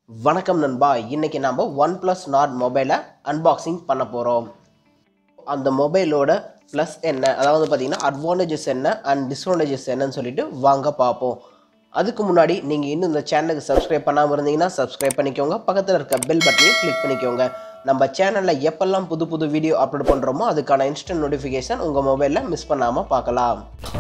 வணக்கம் நண்பா இன்னைக்கு நம்ம ஒன் ப்ளஸ் நாட் மொபைலை அன்பாக்சிங் பண்ண போகிறோம் அந்த மொபைலோட ப்ளஸ் என்ன அதாவது பார்த்தீங்கன்னா அட்வான்டேஜஸ் என்ன அண்ட் டிஸ்அட்வான்டேஜஸ் என்னன்னு சொல்லிட்டு வாங்க பார்ப்போம் அதுக்கு முன்னாடி நீங்கள் இன்னும் இந்த சேனலுக்கு சப்ஸ்கிரைப் பண்ணாமல் இருந்தீங்கன்னா சப்ஸ்கிரைப் பண்ணிக்கோங்க பக்கத்தில் இருக்க பெல் பட்டனையும் கிளிக் பண்ணிக்கோங்க நம்ம சேனலில் எப்பெல்லாம் புது புது வீடியோ அப்லோட் பண்ணுறோமோ அதுக்கான இன்ஸ்டன்ட் நோட்டிஃபிகேஷன் உங்கள் மொபைலில் மிஸ் பண்ணாமல் பார்க்கலாம்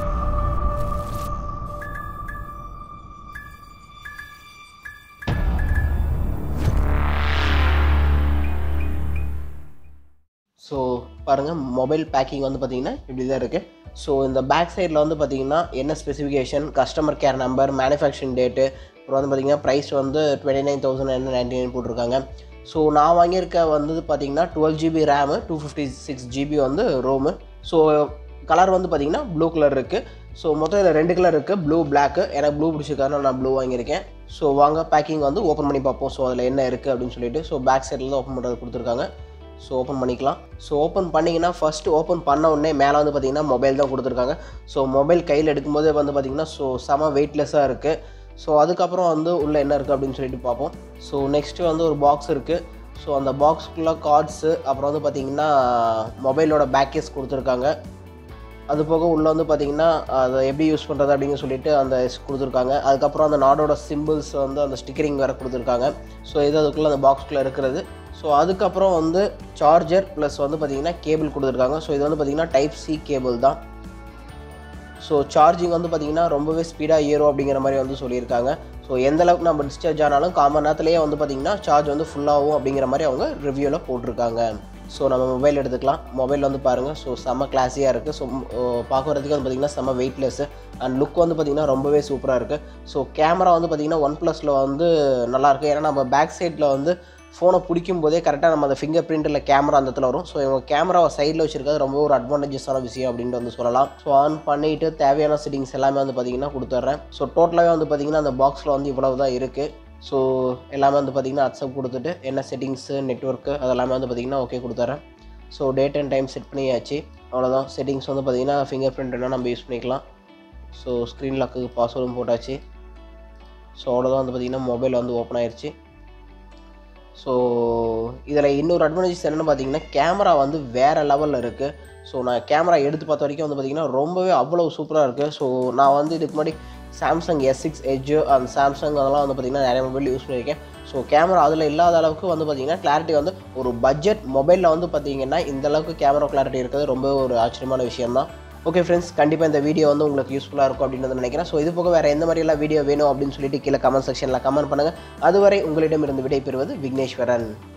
ஸோ பாருங்கள் மொபைல் பேக்கிங் வந்து பார்த்தீங்கன்னா இப்படி தான் இருக்குது ஸோ இந்த பேக் சைடில் வந்து பார்த்தீங்கன்னா என்ன specification customer care number manufacturing date அப்புறம் வந்து பார்த்தீங்கன்னா ப்ரைஸ் வந்து twenty nine thousand ninety nine போட்டிருக்காங்க ஸோ நான் வாங்கியிருக்க வந்து பார்த்தீங்கன்னா twelve GB RAM two fifty six GB வந்து ரோமு ஸோ கலர் வந்து பார்த்தீங்கன்னா ப்ளூ கலர் இருக்குது ஸோ மொத்தம் இதில் ரெண்டு கலர் இருக்குது ப்ளூ பிளாக்கு எனக்கு ப்ளூ பிடிச்சிருக்காரு நான் ப்ளூ வாங்கியிருக்கேன் ஸோ வாங்க பேக்கிங் வந்து ஓப்பன் பண்ணி பார்ப்போம் ஸோ அதில் என்ன இருக்குது அப்படின்னு சொல்லிட்டு ஸோ பேக் சைடில் தான் ஓப்பன் பண்ணுறது கொடுத்துருக்காங்க ஸோ ஓப்பன் பண்ணிக்கலாம் ஸோ ஓப்பன் பண்ணிங்கன்னா ஃபஸ்ட்டு ஓப்பன் பண்ண உடனே மேலே வந்து பார்த்தீங்கன்னா மொபைல் தான் கொடுத்துருக்காங்க ஸோ மொபைல் கையில் எடுக்கும்போதே வந்து பார்த்தீங்கன்னா ஸோ செம வெயிட்லெஸ்ஸாக இருக்குது ஸோ அதுக்கப்புறம் வந்து உள்ளே என்ன இருக்குது அப்படின்னு சொல்லிட்டு பார்ப்போம் ஸோ நெக்ஸ்ட்டு வந்து ஒரு பாக்ஸ் இருக்குது ஸோ அந்த பாக்ஸ்க்குள்ளே கார்ட்ஸு அப்புறம் வந்து பார்த்தீங்கன்னா மொபைலோட பேக்கேஸ் கொடுத்துருக்காங்க அது போக உள்ளே வந்து பார்த்தீங்கன்னா அதை எப்படி யூஸ் பண்ணுறது அப்படின்னு சொல்லிட்டு அந்த கொடுத்துருக்காங்க அதுக்கப்புறம் அந்த நாடோட சிம்பிள்ஸ் வந்து அந்த ஸ்டிக்கரிங் வேறு கொடுத்துருக்காங்க ஸோ இது அதுக்குள்ளே அந்த பாக்ஸ்குள்ளே இருக்கிறது ஸோ அதுக்கப்புறம் வந்து சார்ஜர் ப்ளஸ் வந்து பார்த்தீங்கன்னா கேபிள் கொடுத்துருக்காங்க ஸோ இது வந்து பார்த்தீங்கன்னா டைப் சி கேபிள் தான் ஸோ சார்ஜிங் வந்து பார்த்தீங்கன்னா ரொம்பவே ஸ்பீடாக ஏறும் அப்படிங்கிற மாதிரி வந்து சொல்லியிருக்காங்க ஸோ எந்த அளவுக்கு நம்ம டிஸ்சார்ஜ் ஆனாலும் காமன் நேரத்துலேயே வந்து பார்த்தீங்கன்னா சார்ஜ் வந்து ஃபுல்லாகும் அப்படிங்கிற மாதிரி அவங்க ரிவ்யூவில் போட்டிருக்காங்க ஸோ நம்ம மொபைல் எடுத்துக்கலாம் மொபைல் வந்து பாருங்கள் ஸோ செம்ம கிளாஸியாக இருக்குது ஸோ பார்க்குறதுக்கு வந்து பார்த்திங்கன்னா செம்ம வெயிட்லெஸ் அண்ட் லுக் வந்து பார்த்திங்கன்னா ரொம்பவே சூப்பராக இருக்குது ஸோ கேமரா வந்து பார்த்திங்கன்னா ஒன் ப்ளஸில் வந்து நல்லாயிருக்கு ஏன்னா நம்ம பேக் சைடில் வந்து ஃபோனை பிடிக்கும் போதே கரெக்டாக நம்ம அந்த ஃபிங்கர் பிரிண்டில் கேமரா அந்த இடத்துல வரும் ஸோ இவங்க கேமராவை சைடில் வச்சிருக்கிறது ரொம்ப ஒரு அட்வான்டேஜஸான விஷயம் அப்படின்ட்டு வந்து சொல்லலாம் ஸோ ஆன் பண்ணிவிட்டு தேவையான செட்டிங்ஸ் எல்லாமே வந்து பார்த்திங்கன்னா கொடுத்துட்றேன் ஸோ டோட்டலாகவே வந்து பார்த்திங்கன்னா அந்த பாக்ஸில் வந்து இவ்வளவு தான் இருக்குது ஸோ எல்லாமே வந்து பார்த்திங்கன்னா அக்செப்ட் கொடுத்துட்டு என்ன செட்டிங்ஸு நெட்ஒர்க்கு அதெல்லாமே வந்து பார்த்திங்கன்னா ஓகே கொடுத்துட்றேன் so date and time set பண்ணியாச்சு அவ்வளோதான் செட்டிங்ஸ் வந்து பார்த்திங்கன்னா ஃபிங்கர் பிரிண்ட் வேணால் நம்ம யூஸ் பண்ணிக்கலாம் ஸோ ஸ்க்ரீன் லாக்குக்கு பாஸ்வேர்டும் போட்டாச்சு ஸோ அவ்வளோதான் வந்து பார்த்திங்கன்னா மொபைல் வந்து ஓப்பன் ஆயிடுச்சு ஸோ இதில் இன்னொரு அட்வான்டேஜ் என்னென்னு பார்த்தீங்கன்னா கேமரா வந்து வேறு லெவலில் இருக்குது ஸோ நான் கேமரா எடுத்து பார்த்த வரைக்கும் வந்து பார்த்திங்கன்னா ரொம்பவே அவ்வளோ சூப்பராக இருக்குது ஸோ நான் வந்து இதுக்கு முன்னாடி சாம்சங் எஸ் சிக்ஸ் எஜ்ஜு அந்த சாம்சங் அதெல்லாம் வந்து பார்த்திங்கன்னா நிறைய மொபைல் யூஸ் பண்ணியிருக்கேன் ஸோ கேமரா அதில் இல்லாத அளவுக்கு வந்து பார்த்திங்கன்னா கிளாரிட்டி வந்து ஒரு பட்ஜெட் மொபைலில் வந்து பார்த்திங்கன்னா இந்த அளவுக்கு கேமரா கிளாரிட்டி இருக்கிறது ரொம்ப ஒரு ஆச்சரியமான விஷயம் தான் ஓகே ஃப்ரெண்ட்ஸ் கண்டிப்பாக இந்த வீடியோ வந்து உங்களுக்கு யூஸ்ஃபுல்லாக இருக்கும் அப்படின்னு நினைக்கிறேன் ஸோ இது போக வேறு எந்த மாதிரியெல்லாம் வீடியோ வேணும் அப்படின்னு சொல்லிட்டு கீழே கமெண்ட் செக்ஷனில் கமெண்ட் பண்ணுங்கள் அதுவரை உங்களிடமிருந்து விடைபெறுவது விக்னேஸ்வரன்